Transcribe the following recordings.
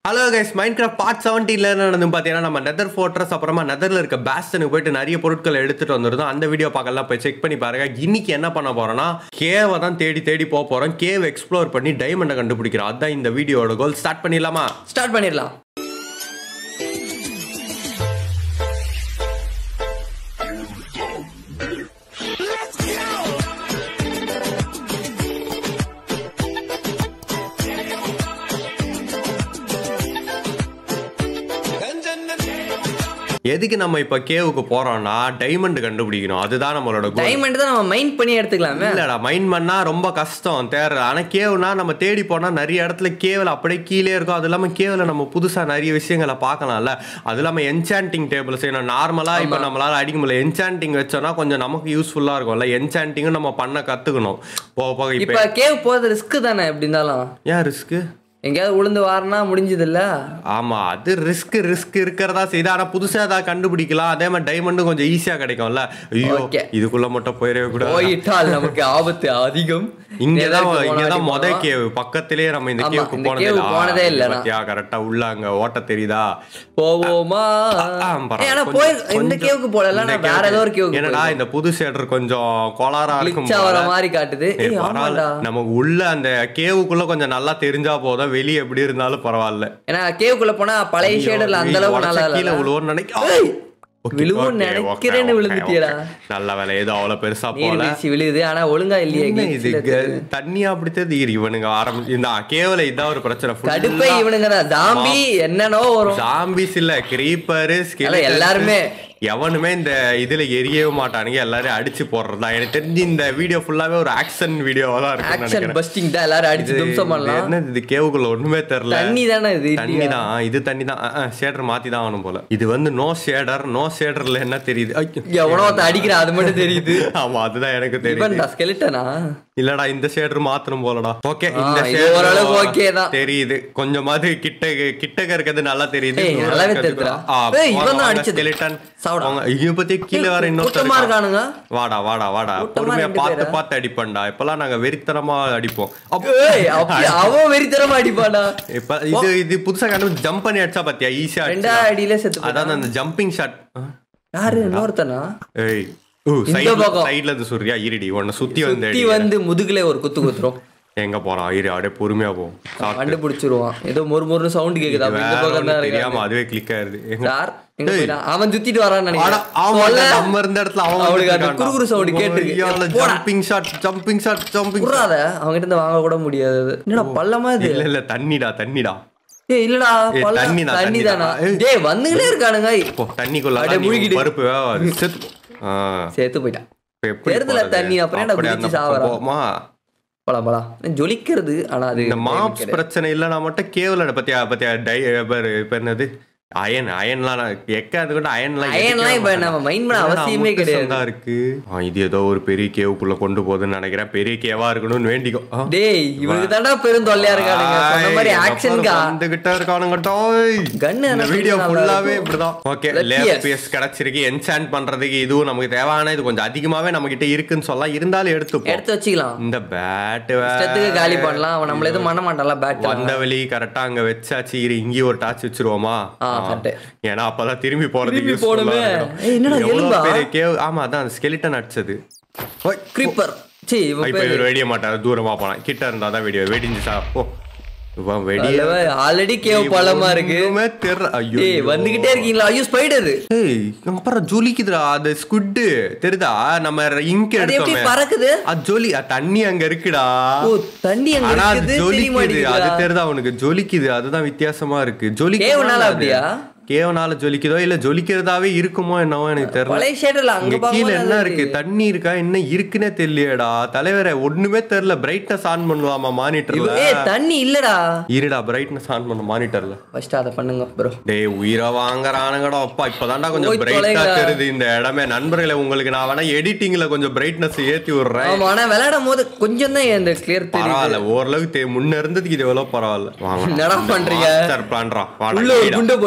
Hello guys Minecraft part செவன்டீன்ல என்ன நடந்து பார்த்தீங்கன்னா நம்ம நெதர் ஃபோர்ட்ரஸ் அப்புறமா நெதர்ல இருக்க பேஸ்டனுக்கு போயிட்டு நிறைய பொருட்களை எடுத்துட்டு வந்திருந்தோம் அந்த வீடியோ பார்க்கலாம் போய் செக் பண்ணி பாருங்க இன்னைக்கு என்ன பண்ண போறோம்னா கேவை தான் தேடி தேடி போக போறோம் கேவ் எக்ஸ்ப்ளோர் பண்ணி டைமண்டை கண்டுபிடிக்கிறோம் அதான் இந்த வீடியோட கோல் ஸ்டார்ட் பண்ணிடலாமா ஸ்டார்ட் பண்ணிடலாம் எதுக்கு நம்ம இப்ப கேவுக்கு போறோம்னா டைமண்ட் கண்டுபிடிக்கணும் அதுதான் நம்மளோட கோல் டைமண்ட் தான் நம்ம மைண்ட் பண்ணி எடுத்துக்கலாமே இல்லடா மைண்ட் பண்ணா ரொம்ப கஷ்டம் தேர்ற ஆனா கேவ்னா நம்ம தேடி போனா நிறைய இடத்துல கேவல அப்படியே கீழே இருக்கும் அது இல்லாம கேவல நம்ம புதுசா நிறைய விஷயங்களை பார்க்கலாம்ல அது இல்லாம என்சாண்டிங் டேபிள் செய்யணும் நார்மலா இப்ப நம்மளால அடிக்க முடியல என்சாண்டிங் வச்சோம்னா கொஞ்சம் நமக்கு யூஸ்ஃபுல்லா இருக்கும்ல என்சாண்டிங்கும் நம்ம பண்ண கத்துக்கணும் போக போக இப்ப இப்ப கேவ் போறது ரிஸ்க் தானே எப்படி இருந்தாலும் ஏன் ரிஸ்க் எங்கேயாவது உளுந்து வாரினா முடிஞ்சது இல்ல ஆமா அது ரிஸ்க் ரிஸ்க் இருக்கிறதா செய்யுது ஆனா புதுசா ஏதாவது கண்டுபிடிக்கலாம் அதே மாதிரி டைமண்டும் கொஞ்சம் ஈஸியா கிடைக்கும்ல ஐயோ Okay. இதுக்குள்ள மட்டும் போயிடவே கூடாது போயிட்டால் நமக்கு ஆபத்து அதிகம் இங்கதான் எதற்கு இங்கதான் போனாலும் மொத கேவ் பக்கத்திலேயே நம்ம இந்த ஆமா, கேவுக்கு இந்த போனதே cave இல்ல. போனதே ஆ, இல்ல நான். பாத்தியா கரெக்டா உள்ள அங்க ஓட்ட தெரியுதா போவோமா ஆ, பரவாயில்ல. ஏய், ஆனா கொஞ்சம்- போய் இந்த கொஞ்சம் கேவுக்கு போல இந்த நான் வேற cave- ஏதோ ஒரு கேவுக்கு என்னடா இந்த புது ஷேடர் கொஞ்சம் கோளாரா இருக்கும் கிளிச்சா வர போல. மாதிரி காட்டுது ஏய், ஏய், பரவாயில்ல ஆமாடா நமக்கு உள்ள அந்த கேவுக்குள்ள கொஞ்சம் நல்லா தெரிஞ்சா போதும் வெளியே எப்படி இருந்தாலும் பரவாயில்ல ஏன்னா கேவுக்குள்ள போனா பழைய ஷேடர்ல அந்த அளவுக்கு உடச்சா நல்லா கீழே இல்ல விழுவோம்னு நினைக்க Okay, விழுவும் okay, நினைக்கிறேன்னு okay, விழுந்துட்டியேடா. okay. நல்ல வேலை ஏதோ அவ்வளவு பெருசா நீர் போல வீழ்ச்சி விழுது ஆனா ஒழுங்கா இல்லையே என்ன இது glitch ல க- தண்ணியா அப்படி தெரியுது இவனுங்க ஆரம்பி இந்த கேவல இதான் ஒரு பிரச்சனை full கடுப்பை ஆ இவனுங்க தான் ஜாம்பி என்னனோ வரும் ஜாம்பிஸ் இல்ல கிரீப்பர் அதான் எல்லாருமே. எவனுமே இந்த இதுல எரியவே மாட்டானுங்க எல்லாரும் அடிச்சு போடுறதா எனக்கு தெரிஞ்சு இந்த வீடியோ ஃபுல்லாவே ஒரு ஆக்ஷன் வீடியோவா தான் இருக்கும்னு ஆக்ஷன் நினைக்கிறேன் பஸ்டிங் தான் எல்லாரும் அடிச்சு இது- தும்சம் இது பண்ணலாம் என்னது இது கேவுக்குள்ள ஒண்ணுமே தெரியல தண்ணி தானே இது தண்ணி தான் இது தண்ணி தான் ஷேடர் மாத்தி தான் ஆகணும் போல இது வந்து நோ ஷேடர் நோ ஷேடர்ல என்ன தெரியுது ஐயோ. எவனோ ஒருத்தன் அடிக்கிறான் அது மட்டும் தெரியுது ஆமா அதுதான் எனக்கு தெரியுது இவன்டா ஸ்கெலிட்டனா இல்லடா இந்த ஷேடர் மாத்தணும் போலடா ஓகே ஆ, இந்த இது shader ஓரளவுக்கு okay தான். தெரியுது கொஞ்சமாவது கிட்ட கிட்டக்க இருக்கிறது நல்லா தெரியுது ஏய், தூரம் நல்லாவே இருக்கிறது தெரியுதுடா. ஆ, ஏய், இவன் வாங்க, தான் வாங்க, அடிச்சது. skeleton. சாவுடா. வாங்க, இவனை பத்தி கீழே வேற இன்னொருத்தர் கூட்டமா இருக்கான். இருக்கானுங்க வாடா வாடா வாடா கூட்டமா பொறுமையா ரெண்டு பார்த்து பேரா? பார்த்து அடிப்பேன்டா இப்பெல்லாம் நாங்க வெறித்தனமா அடிப்போம் அப்ப- ஏய் அப்படி அவன் வெறித்தனமா அடிப்பாடா இப்ப இது இது புதுசா கண்டு ஜம்ப் பண்ணி அடிச்சா பாத்தியா ஈஸியா ரெண்டா அடியில செத்து போயிட்டான். அதான் அந்த ஜம்பிங் ஷாட் யாரு இன்னொருத்தனா ஏய் ஓ இந்த சைடுல பக்கம். சைடுல இருந்து சூர்யா இருடி உன்னை சுத்தி வந்து சுத்தி அடி. வந்து முதுகுல ஒரு குத்து குத்துரும் எங்க போறான் இரு அப்படியே பொறுமையா போ கண்டுபிடிச்சிருவான் ஏதோ மொறு மொறு சவுண்ட் கேக்குது அப்ப இந்த வேற பக்கம் ஒண்ணும் தான் தெரியாம இருக்கான் அதுவே கிளிக் ஆயிருது எங்க சார் எங்க ஏய். போயிட்டான் அவன் சுத்திட்டு வரான்னு ஆனா, நினைக்கிறேன் ஆமா, சொல்ல. நம்ம இருந்த இடத்துல அவன் அவனுக்கு அந்த வந்துட்டான்டா. குறுகுறு sound கேட்டிருக்கு. ஐயால போடா. jumping shot, jumping shot, jumping shot. குர்றாத அவங்க கிட்ட இருந்து வாங்க கூட முடியாது என்னடா பள்ளமா இது இல்ல இல்ல தண்ணிடா தண்ணிடா ஏய் இல்லடா ஏய், பள்ளம் தண்ணி தான், தண்ணி தண்ணி தானா தான். ஏய். டேய் வந்துகிட்டே இருக்கானுங்க போ தண்ணிக்குள்ள அப்படியே தான் நீ முழுகிடு. பருப்பு வேவாது. செத்து போ. ஆ, சேர்த்து போயிட்டான் இப்ப எப்படி தெருதுல போறது? தண்ணி, அப்புறம் ஏன்டா அப்படியே குதிச்சு அந்த பக்கம் சாவறா? போமா? பழம் பழம் ஜொலிக்கிறது ஆனா அது இந்த மாப்ஸ் பிரச்சனை இல்லைன்னா மட்டும் கேவல பத்தியா பத்தியா டை பாரு, இப்ப என்னது அயன் அயன்லாம் நான் எக்க அது கூட அயன்லாம் அயன்லாம் இப்ப நம்ம mind பண்ண அவசியமே கிடையாது. தான் இருக்கு ஆ, இது ஏதோ ஒரு பெரிய கேவுக்குள்ள கொண்டு போகுதுன்னு நினைக்கிறேன் பெரிய கேவா இருக்கணும்னு வேண்டிக்கோ ஆ. டேய் இவனுக்கு தாண்டா பெரும் தொல்லையா இருக்கானுங்க சொன்ன மாதிரி ஆய், ஆக்ஷன்கா அப்புறம் வந்துகிட்டே இருக்கானுங்க டோய். Gun இந்த என்ன வீடியோ நல்லா ஃபுல்லாவே இருக்கும். இப்படிதான் okay Let's lab yes. Piece கிடைச்சிருக்கு என்சாண்ட் பண்றதுக்கு இதுவும் நமக்கு தேவையான இது கொஞ்சம் அதிகமாவே நம்ம கிட்ட இருக்குன்னு சொல்லலாம் இருந்தாலும் எடுத்துப்போம் எடுத்து வச்சுக்கலாம் இந்த பேட் இஷ்டத்துக்கு காலி பண்ணலாம் அவன் நம்மள எதுவும் பண்ண மாட்டான்ல பேட் வந்த வழி கரெக்டா அங்க வச்சாச்சு இரு இங்கேயும் ஒரு டாச் வச்சிருவோமா ஆ, correct. ஏன்னா அப்பதான் திரும்பி போறதுக்கு திரும்பி useful-ஆ போகணுமே. இருக்கணும். ஏய், என்னடா, எவ்வளவு எலும்பா? பெரிய கேவ் ஆமா அதான் ஸ்கெலிட்டன் அடிச்சது ஓய், கிரீப்பர் சீ இவன் இப்ப பேரு இவர் வெடிய மாட்டாரு தூரமா போலாம் கிட்ட இருந்தா தான் வெடிய வெடிஞ்சு சா ஓ இவன் வெடிய ஆல்ரெடி கேவ் பழமா இருக்கு ஒண்ணுமே தெரியல ஐயோ ஏய் வந்துகிட்டே இருக்கீங்களா ஐயோ ஸ்பைடர் ஏய் அப்புறம் ஜொலிக்குதுடா அது ஸ்குட்டு தெரியுதா நம்ம இங்க அது எப்படி எடுத்தோமே பறக்குது அது ஜொலி அ, தண்ணி அங்க இருக்குடா ஓ தண்ணி அங்க ஆனா அது இருக்குது தெரிய ஜொலிக்குது அது மாட்டேங்குது தெரியுதா அவனுக்கு ஜொலிக்குது அதுதான் வித்தியாசமா இருக்கு கேவனால ஜொலிக்கு அப்படியா? கேவனால ஜொலிக்குதோ இல்ல ஜொலிக்கிறதாவே இருக்குமோ என்னவோ எனக்கு தெரியல பழைய ஷேடர்ல அங்க இங்க கீழ பாக்கும்போது என்ன அது இருக்கு தண்ணி இருக்கா என்ன இருக்குன்னே தெரியலையேடா தலைவரே ஒண்ணுமே தெரியல பிரைட்னஸ் ஆன் பண்ணலாமா மானிட்டர்ல இவ- ஏய் தண்ணி இல்லடா இருடா பிரைட்னஸ் ஆன் பண்ண மானிட்டர்ல ஃபர்ஸ்ட் அத பண்ணுங்க ப்ரோ டேய் உயிரை வாங்குறானுங்கடா அப்பா இப்பதான்டா கொஞ்சம் போய் பிரைட்டா தொலைங்க. தெரியுது இந்த இடமே நண்பர்களே உங்களுக்கு நான் வேணா எடிட்டிங்ல கொஞ்சம் பிரைட்னஸ் ஏத்தி விடுறேன் ஆமா ஆனா விளையாடும் போது கொஞ்சம் தான் இந்த கிளியர் தெரியும் பரவாயில்ல ஓரளவுக்கு தெ- முன்ன இருந்ததுக்கு இது எவ்வளவு பரவாயில்ல வாங்க என்னடா பண்றீங்க மாஸ்டர் பிளான்ரா வாடா உள்ள ஒரு கைடா. குண்டை போட்டு ஏய்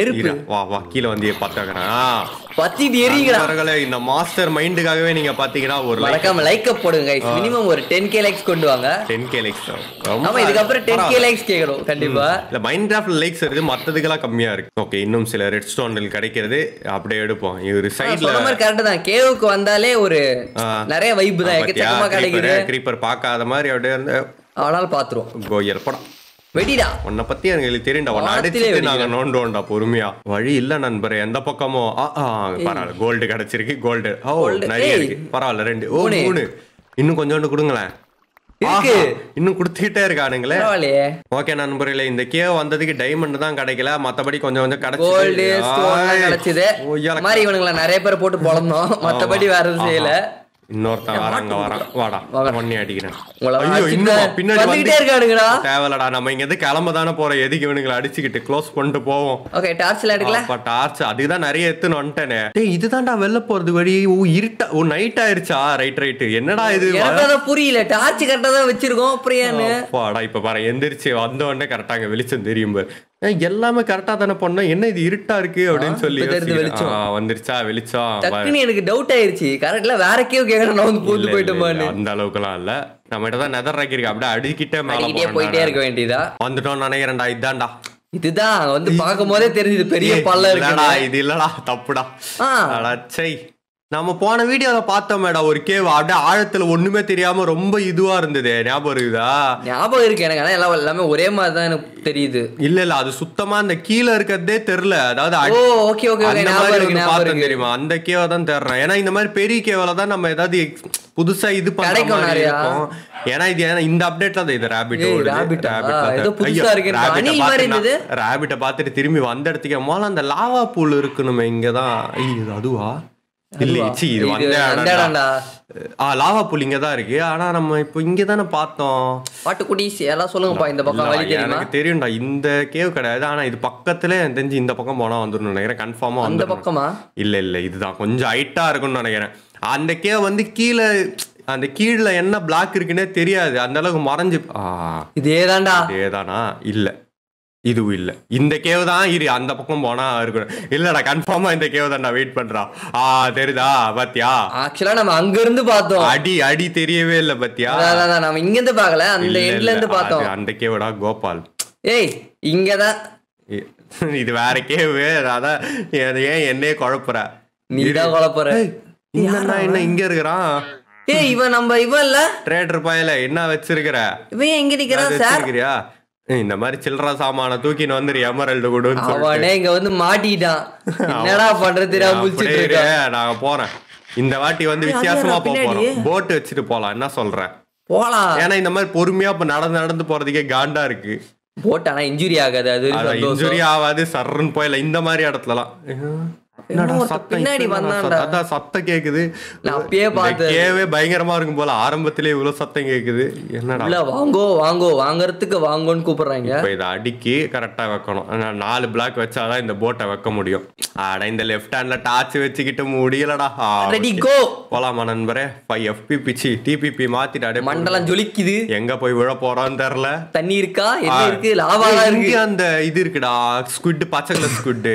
நெருப்பு இரு, வா வா கீழே வந்து பார்த்துக்கிறேன் பத்திட்டு எரியுங்கடா நண்பர்களே இந்த மாஸ்டர் மைண்டுக்காகவே நீங்க பாத்தீங்கன்னா ஒரு மறக்காம லைக் போடுங்க கைஸ் மினிமம் ஒரு டென் கே லைக்ஸ் கொண்டு வாங்க டென் கே லைக்ஸ் ஆமா இதுக்கப்புறம் டென் கே லைக்ஸ் கேட்கணும் கண்டிப்பா இல்ல மைண்ட் கிராஃப்ட்ல லைக்ஸ் இருக்கு மத்ததுக்கெல்லாம் கம்மியா இருக்கு ஓகே இன்னும் சில ரெட் ஸ்டோன்கள் கிடைக்கிறது அப்படியே எடுப்போம் இவர் சைடுல சொன்ன மாதிரி கரெக்ட் தான் கேவுக்கு வந்தாலே ஒரு நிறைய வைப்பு தான் எக்கச்சக்கமா கிடைக்குது கிரீப்பர் பார்க்காத மாதிரி அப்படியே இருந்து அவனால பாத்துருவோம் கோயல் படம் வெடிடா உன்னை பத்தி எனக்கு தெரியும்டா உன்னை வானத்திலே அடிச்சுட்டு வெடிக்கிறேன். நாங்க நோண்டுவோம்டா பொறுமையா வழி இல்ல நண்பரே எந்த பக்கமோ ஆ ஆ பரவாயில்ல கோல்டு கிடைச்சிருக்கு கோல்டு ஓ Gold. நிறைய ஏய். இருக்கு பரவாயில்ல ரெண்டு ஓ மூணு. மூணு இன்னும் கொஞ்சோண்டு கொடுங்களேன் இருக்கு. ஆஹா, இன்னும் கொடுத்துட்டே இருக்கானுங்களே பரவாயில்லையே ஓகே நண்பர்களே இந்த கேவ் வந்ததுக்கு டைமண்ட் தான் கிடைக்கல மத்தபடி கொஞ்சம் கொஞ்சம் கிடைச்சது கோல்டு ஸ்டோன் ஆய். கிடைச்சது ஓ, இந்த இயலக்கா. மாதிரி இவனுங்களை நிறைய பேர் போட்டு பொழந்தோம் மத்தபடி வேற எதுவும் செய்யல இன்னொருத்தன் வராங்க வரான் வாடா வாங்க. ஒன்னே அடிக்கிறேன் உங்களை ஐயோ அடிச்சுட்டு இன்னுமா பின்னாடி வந்துகிட்டே வந்து இருக்கானுங்கடா தேவையில்லடா நம்ம இங்க இருந்து கிளம்ப தானே போறோம் எதுக்கு இவனுங்களை அடிச்சுக்கிட்டு க்ளோஸ் பண்ணிட்டு போவோம் ஓகே டார்ச்ல எடுக்கல அப்ப டார்ச் அதுதான் நிறைய எடுத்துன்னு வந்துட்டேனே டேய் இதுதான்டா வெளில போறது வழி ஓ இருட்டா ஓ நைட் ஆயிருச்சா ரைட் ரைட் என்னடா இது எனக்கு அதான் புரியல டார்ச் கரெக்டா தான் வச்சிருக்கோம் அப்புறம் ஏன்னு அப்பாடா இப்ப பாரு எந்திரிச்சு வந்த உடனே கரெக்டா அங்க வெளிச்சம் தெரியும் பாரு. ஏய், எல்லாமே கரெக்டா தானே பண்ணோம் என்ன இது இருட்டா இருக்கு அப்படின்னு சொல்லி இப்ப தெரியுது யோசிக்கிறேன். வெளிச்சம். ஆ, வந்துருச்சா வெளிச்சம் பாரு. டக்குன்னு எனக்கு டவுட் ஆயிருச்சு கரெக்ட்ல வேற கேவ் கேட்கணும் நான் வந்து பூந்து இல்ல, இல்ல, போயிட்டோமான்னு இல்ல, அந்த அளவுக்குலாம் இல்ல நம்ம தான் நெதர் ராக்கிருக்கு அப்படியே அடிக்கிட்டே மேல அடிக்கிட்டே போயிட்டே போறேன்டா. இருக்க வேண்டியதா வந்துட்டோம் நினைக்கிறேன்டா இதான்டா இதுதான் அங்க வந்து பார்க்கும் போதே தெரிஞ்சது பெரிய ஏய், பல்ல இல்லடா, இருக்கு இது இல்லடா தப்புடா ஆ. அடச்சை நம்ம போன வீடியோல பார்த்தோமேடா ஒரு கேவ் அப்படியே ஆழத்துல ஒண்ணுமே தெரியாம ரொம்ப இதுவா இருந்தது ஞாபகம் இருக்குதா ஞாபகம் இருக்கு எனக்கு ஆனா எல்லாம் எல்லாமே ஒரே மாதிரி தான் எனக்கு தெரியுது இல்ல இல்ல அது சுத்தமா அந்த கீழ இருக்கிறதே தெரியல அதாவது ஓ அடி- ஓகே ஓகே ஓகே அந்த ஞாபகம் மாதிரி இருக்கு ஒண்ணு ஞாபகம் பார்த்தேன் இருக்கு தெரியுமா அந்த கேவ தான் தேடுறேன் ஏன்னா இந்த மாதிரி பெரிய கேவல தான் நம்ம ஏதாவது ex- புதுசா இது பண்ற கிடைக்கும் மாதிரி நிறையா. இருக்கும் ஏன்னா இது ஏன்னா இந்த அப்டேட்ல தான் இது ரேபிட் ஏய், rabbit ஆ? ஏதோ புதுசா இருக்கு. எனக்கு அணில் மாதிரி இருந்தது. ரேபிட்ட பார்த்துட்டு திரும்பி வந்த இடத்துக்கு முதல்ல அந்த லாவா பூல் இருக்கணுமே இங்கதான் ஐய், இது அதுவா இல்ல சி இது இது வந்த அந்த இடம்டா. இடம்டா. ஆ லாவா பூல் இங்க தான் இருக்கு ஆனா நம்ம இப்போ இங்க தானே பார்த்தோம் பாட்டுக்குட்டீஸ் எல்லாம் சொல்லுங்கப்பா இந்த பக்கம் வழி இல்ல, தெரியுமா எனக்கு தெரியும்டா இந்த கேவ் கிடையாது ஆனா இது பக்கத்துல எனக்கு தெரிஞ்சு இந்த பக்கம் போனா வந்துடும் நினைக்கிறேன் கன்ஃபார்மா அந்த வந்து பக்கமா இல்ல இல்ல இதுதான் கொஞ்சம் ஹைட்டா இருக்கும்னு நினைக்கிறேன் அந்த கேவ் வந்து கீழே அந்த கீழே என்ன பிளாக் இருக்குன்னே தெரியாது அந்த அளவுக்கு மறைஞ்சு ஆ இதேதான்டா இதேதானா இல்ல இதுவும் இல்ல இந்த கேவ் தான் இரு அந்த பக்கம் போனா இருக்கணும் இல்லடா கன்ஃபார்மா இந்த கேவ் தான் நான் வெயிட் பண்றான் ஆ தெரியுதா பாத்தியா ஆக்சுவலா நம்ம அங்க இருந்து பார்த்தோம் அடி அடி தெரியவே இல்ல பாத்தியா அதான், அதான், அதான், நம்ம இங்க இருந்து பார்க்கல அந்த இல்ல, எண்ட்ல இல்ல, இருந்து பார்த்தோம் அது அந்த கேவடா கோபால் ஏய் இங்கதான் இ- இது வேற கேவு அதான் ஏன் ஏன் என்னையே குழப்புற நீதான் குழப்பற இந்த என்ன இங்க இருக்கிறான் ஏய் இவன் நம்ம இவன் இல்ல ட்ரேடர் பாயில என்ன வச்சிருக்கிற இவன் ஏன் எங்க நிக்கிறான் அது சார் வச்சிருக்கிறியா ஏய், இந்த மாதிரி சில்லற சாமான தூக்கின்னு வந்துரு எமரல்டு கொடுன்னு சொல்லிட்டு அவனே இங்க வந்து மாட்டிட்டான் என்னடா பண்றது தெரியாம முழிச்சிட்டு அப்படியே இருக்கான் இரு, நான் போறேன் இந்த வாட்டி வந்து ஏய், அது வித்தியாசமா என்னடா போக பின்னாடி? போறோம் போட் வச்சுட்டு போலாம் என்ன சொல்றேன் போலாம் ஏன்னா இந்த மாதிரி பொறுமையா இப்ப நடந்து நடந்து போறதுக்கே காண்டா இருக்கு போட் ஆனா இன்ஜுரி ஆகாது அது ஒரு அதான் சந்தோஷம். இன்ஜுரி ஆகாது சர்ன்னு போயில இந்த மாதிரி இடத்துலலாம் என்னடா ஒருத்தன் சத்தம் பின்னாடி இப்ப என்னடா வந்தான்டா. சத்தம்? அதான் சத்தம் கேக்குது நான் அப்பயே இந்த பார்த்தேன். கேவே பயங்கரமா இருக்கும் போல ஆரம்பத்திலே இவ்வளவு சத்தம் கேக்குது என்னடா உள்ள வாங்கோ வாங்கோ வாங்குறதுக்கு வாங்கோன்னு கூப்பிடுறாங்க இப்ப இதை அடுக்கி கரெக்டா வைக்கணும் ஆனா நாலு பிளாக் வச்சாதான் இந்த போட்டை வைக்க முடியும் ஆட இந்த லெஃப்ட் ஹேண்ட்ல டார்ச் வச்சுக்கிட்டு முடியலடா ஆ, ரெடி okay. கோ போலாமா நண்பரே ஃபைவ் எஃபிபி சி டிபிபி மாத்திட்டு அப்படியே மண்டலம் ஜொலிக்குது எங்க போய் விழ போறோம்னு தெரியல தண்ணி இருக்கா என்ன ஆ. இருக்கு லாவா ஏய், இருக்கு இங்க அந்த இது இருக்குடா ஸ்குட் பச்சை கலர் ஸ்குட்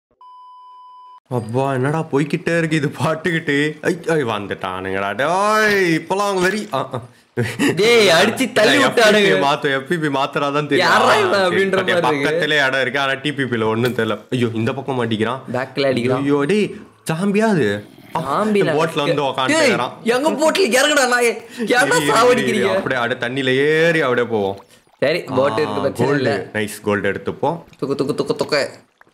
அப்பா என்னடா போய்க்கிட்டே இருக்கு இது பாட்டுக்கிட்டு ஐ ஐ வந்துட்டானுங்கடா டேய் இப்பலாம் அவங்க வெறி ஆ, ஆ. டேய் அடிச்சு தள்ளி இல்ல, விட்டானுங்க FPP மாத்து FPP மாத்துறாதான் தெரியும் யார்ரா ஆ, இவன் சரி, அப்படின்ற okay, மாதிரி இருக்கு. பக்கத்திலே இடம் இருக்கு ஆனா டிபிபில ஒண்ணும் தெரியல ஐயோ இந்த பக்கம் மாட்டிக்கிறான் பேக்ல அடிக்கிறான் ஐயோ டேய் ஜாம்பியா அது ஆம்பில போட்ல வந்து டேய், உக்காந்துக்கிறான் எங்க போட்ல இறங்குடா நான் ஏன்டா சாவடிக்கிறீங்க அப்படியே அப்படியே தண்ணியில ஏறி அப்படியே போவோம் சரி போட் இருக்கு பிரச்சனை இல்ல கோல்டு நைஸ் கோல்டு எடுத்துப்போம் துக்கு துக்கு துக்கு துக்கு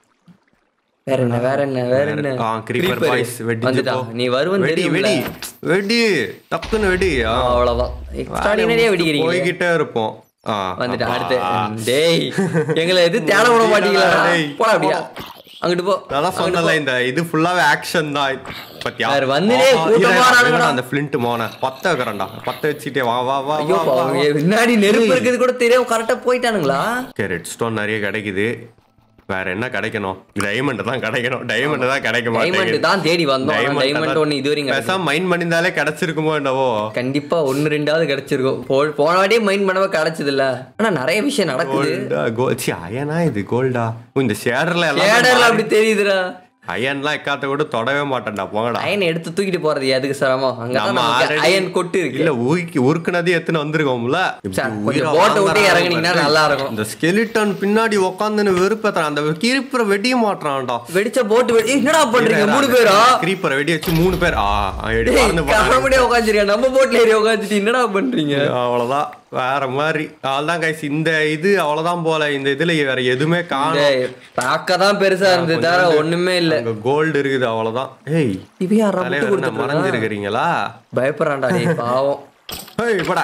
வேற என்ன வேற என்ன வேற என்ன ஆ கிரீப்பர் Creeper. பாய்ஸ் வெடி வந்துட்டா நீ வருவன் வெடி தெரியும் வெடி வெடி டக்குன்னு வெடி ஆ. அவ்வளவுதான் எக்ஸ்ட்ராடினரியா வெடிக்கிறீங்க போய்கிட்டே இருப்போம் ஆ, வந்துட்டா அப்பா. அடுத்து டேய் எங்களை எது தேட விட மாட்டீங்களா டேய். போடா அப்படியா அங்கிட்டு போ அதான் சொன்னல இந்த இது ஃபுல்லாவே ஆக்ஷன் தான் பத்தியா வேற வந்துனே ஆ, ஆ, கூட்டமா இரு, இரு, வரானுங்கடா. அந்த ஃபிளிண்ட் மோன பத்த வைக்கிறேன்டா பத்த வச்சுட்டே வா வா வா ஐயோ வா, வா, பாவம், வா. முன்னாடி நெருப்பு இருக்குது கூட தெரியாம கரெக்டா போயிட்டானுங்களா ஓகே ரெட் ஸ்டோன் நிறைய கிடைக்குது வேற என்ன கிடைக்கணும் டைமண்ட் தான் கிடைக்கணும் டைமண்ட் தான் கிடைக்க டைமண்ட் மாட்டேங்குது தான் தேடி வந்தோம் டைமண்ட் ஒண்ணு இது வரைக்கும் கிடைக்கல. பேசாம மைண்ட் பண்ணியிருந்தாலே கிடைச்சிருக்குமோ என்னவோ கண்டிப்பா ஒன்னு ரெண்டாவது கிடைச்சிருக்கும் போ- போன வாட்டியே மைண்ட் பண்ணவே கிடைச்சது இல்ல ஆனா நிறைய விஷயம் நடக்குது கோல்டா கோல் சி அயனா இது கோல்டா இந்த ஷேடர்ல கேடர்ல எல்லாம் அப்படி தெரியுதுடா அயன்லாம் எக்காத்த கூட தொடவே மாட்டேன்டா போங்கடா அயன் எடுத்து தூக்கிட்டு போறது எதுக்கு சிரமம் அங்கதான் நம்ம நமக்கு already- அயன் கொட்டு இருக்கு இல்ல ஊக்கி உருக்குனதே எத்தனை வந்திருக்கோம்ல இப்படி சார், கொஞ்சம் உயிரை boat-அ விட்டு வாங்குறான் இறங்குனீங்கன்னா பாரு. நல்லா இருக்கும். இந்த ஸ்கெலிட்டன் பின்னாடி உக்காந்துன்னு வெறுப்பேத்தான் அந்த கிரிப்பரை வெடிய மாட்டான்டா வெடிச்ச போட்டு வெடி ஏய், என்னடா பண்றீங்க மூணு பேரா கிரீப்பரை வெடி வச்சு மூணு பேர் ஆ எடி ஏய், பறந்து போனாங்க. காமெடியா உட்காந்துருக்கா நம்ம போட்ல ஏறி உட்காந்துட்டு என்னடா பண்றீங்க அவ்வளவுதான் வேற மாதிரி அவ்வளவுதான் கைஸ் இந்த இது அவ்வளவுதான் போல இந்த இதுல வேற எதுவுமே காணும் டேய், பார்க்கதான் பெருசா இருந்தது தவிர ஒண்ணுமே இல்ல அங்க கோல்டு இருக்குது அவ்வளவுதான் ஏய் இவன் யாரா முட்டு தலைவர் என்ன கொடுத்துட்டு மறைஞ்சிருக்கிறீங்களா பயப்படுறான்டா டேய் பாவம் ஏய் போடா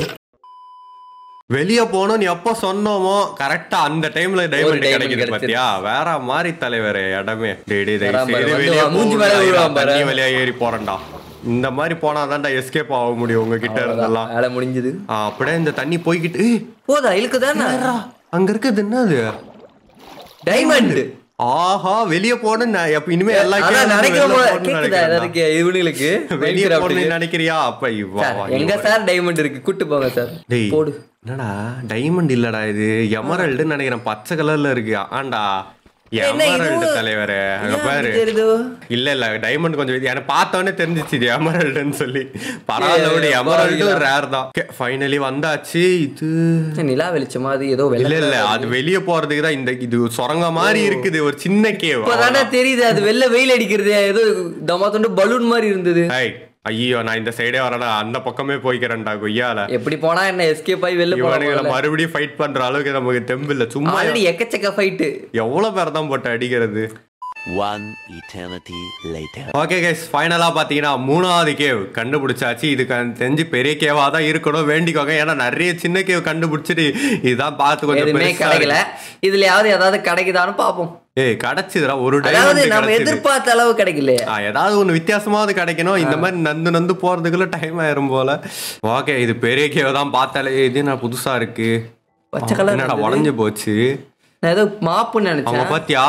வெளிய போனோம் நீ எப்ப சொன்னோமோ கரெக்டா அந்த டைம்ல டைமண்ட் diamond கிடைக்குது கிடைச்சிருச்சு. பாத்தியா வேற மாதிரி தலைவரே இடமே டேய் டேய் தயவு வரான் பாரு, செய்து வந்து வெளிய வா, மூஞ்சி மேல போகணும்டா, விழுவான் பாரு. தண்ணி வழியா ஏறி போறேன்டா இந்த மாதிரி போனாதான்டா எஸ்கேப் ஆக முடியும் உங்ககிட்ட இருந்தெல்லாம் வேலை முடிஞ்சது ஆ, அப்படியே இந்த தண்ணி போய்கிட்டு ஏய், போதா இழுக்குதானே என்னடா, அங்க இருக்குது என்னது டைமண்ட் ஆஹா வெளிய போன எப்ப இனிமே எல்லா ஆனா கேமும் நினைக்கிற வெளில போல போகணும்னு கேக்குதா நினைக்கிறேன்டா. ஏதாவது இவனுங்களுக்கு வெளிய Minecraft க்கு? போகணும்னு நினைக்கிறியா அப்ப இவா சார், வா, எங்க இவா. சார் டைமண்ட் இருக்கு கூட்டு போங்க சார் டேய் போடு என்னடா டைமண்ட் இல்லடா இது எமரல்டுன்னு நினைக்கிறேன் பச்சை கலர்ல இருக்கு ஆண்டா என்ன இது? எமரல்டு தலைவரே அங்க ஏன் பாரு அப்படி தெரியுது? இல்ல இல்ல டைமண்ட் கொஞ்சம் வித்தி- எனக்கு பார்த்தோன்னே தெரிஞ்சிச்சு இது எமரல்டுன்னு சொல்லி பரவாயில்ல விட எமரல்டு ரேர் தான் ஃபைனலி வந்தாச்சு இது நிலா வெளிச்சமா அது ஏதோ இல்ல வெள்ள இல்ல அது வெளிய போறதுக்கு தான் இந்த இது சொரங்க மாதிரி இருக்குது ஒரு சின்ன கேவ் இப்பதானே தெரியுது அது வெள்ள வெயில் அடிக்கிறது ஏதோ தமா தொண்டு பலூன் மாதிரி இருந்தது ஹேய் ஐயோ நான் இந்த சைடே வரேன்டா அந்த பக்கமே போய்க்கிறேன்டா கொய்யால எப்படி போனா என்ன எஸ்கேப் ஆகி வெளில இவனுங்களை போனா மறுபடியும் ஃபைட் பண்ற அளவுக்கு நமக்கு தெம்பு இல்ல சும்மா ஆல்ரெடி எக்கச்சக்க ஃபைட்டு எவ்வளவு பேர் தான் போட்டு அடிக்கிறது One eternity later. Okay guys ஃபைனலாக பார்த்தீங்கன்னா மூணாவது கேவ் கண்டுபிடிச்சாச்சு இதுக்கு எனக்கு தெரிஞ்சு பெரிய கேவா தான் இருக்கணும் வேண்டிக்கோங்க ஏன்னா நிறைய சின்ன கேவ் கண்டுபிடிச்சிட்டு இதுதான் பார்த்து கொஞ்சம் எதுவுமே பெருசா கிடைக்கல இருக்கு. இதுலயாவது ஏதாவது கிடைக்குதான்னு பாப்போம் ஏய் கிடைச்சதுடா ஒரு அதாவது டைமண்ட் நம்ம கிடைச்சது எதிர்பார்த்த அளவு கிடைக்கல ஆ, ஏதாவது ஒண்ணு வித்தியாசமாவது கிடைக்கணும் இந்த மாதிரி நந்து நந்து போறதுக்குள்ள டைம் ஆயிரும் போல ஓகே இது பெரிய கேவ் தான் பார்த்தாலே இது நான் புதுசா இருக்கு பச்சை colour என்னடா இருக்குது. உடஞ்சு போச்சு நான் ஏதோ மாப்புன்னு அவங்க நினைச்சேன் பாத்தியா